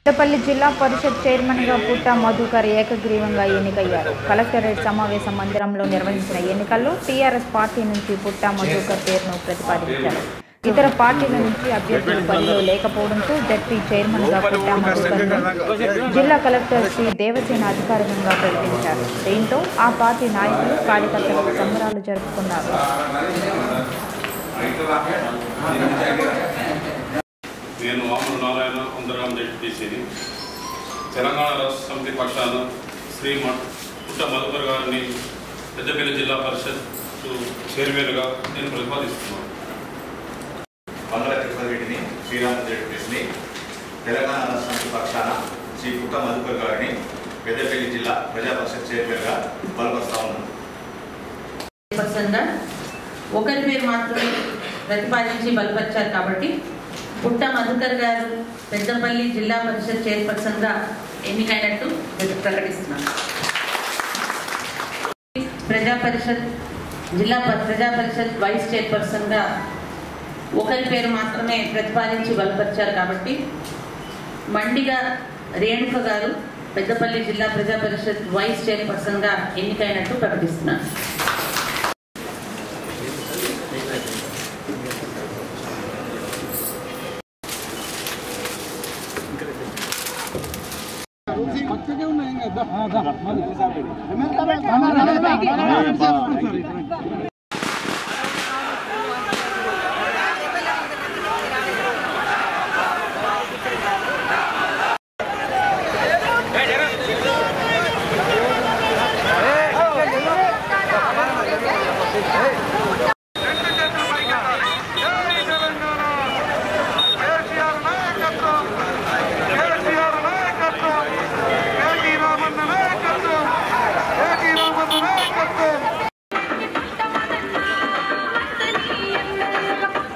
పెద్దపల్లి జిల్లా పరిషత్ చైర్మన్గా పుట్ట మధుకర్ ఏకగ్రీవంగా ఎన్నికయ్యారు కలెక్టరేట్ సమావేశ మందిరంలో నిర్వహించిన ఎన్నికల్లో టీఆర్ఎస్ పార్టీ నుంచి పుట్ట మధుకర్ పేరును ప్రతిపాదించారు ఇతర పార్టీల నుంచి అభ్యర్థులు బరిలో లేకపోవడంతో జడ్పీ చైర్మన్గా పుట్ట మధుకర్ను జిల్లా కలెక్టర్ శ్రీ దేవసేన అధికారికంగా ప్రకటించారు దీంతో ఆ పార్టీ నాయకులు కార్యకర్తలు సంబరాలు జరుపుకున్నారు నేను వామన నారాయణ అందరం జడ్పీసీని తెలంగాణ రాష్ట్ర సమితి పక్షాన శ్రీ మ- పుట్ట మధుకర్ గారిని పెద్దపల్లి జిల్లా పరిషత్ చైర్మన్గా నేను ప్రతిపాదిస్తున్నాను బంగాళ తిరుపతి రెడ్డిని శ్రీరామ్ జడ్పీస్ని తెలంగాణ రాష్ట్రానికి పక్షాన శ్రీ పుట్ట మధుకర్ గారిని పెద్దపల్లి జిల్లా ప్రజా పరిషత్ చైర్మన్గా బలపరుస్తా ఉన్నాను పర్సన్గా ఒకరి పేరు మాత్రమే ప్రతిపాదించి బలపరిచారు కాబట్టి పుట్ట మధుకర్ గారు పెద్దపల్లి జిల్లా పరిషత్ చైర్పర్సన్గా ఎన్నికైనట్టు ప్రకటిస్తున్నాను ప్రజా పరిషత్ జిల్లా ప- ప్రజా పరిషత్ వైస్ చైర్పర్సన్గా ఒకరి పేరు మాత్రమే ప్రతిపాదించి బలపరిచారు కాబట్టి మండిగా రేణుక గారు పెద్దపల్లి జిల్లా ప్రజా పరిషత్ వైస్ చైర్పర్సన్గా ఎన్నికైనట్టు ప్రకటిస్తున్నాను పక్కకే ఉన్నాయి ఇంకా దా. ఆ, దా. మరి.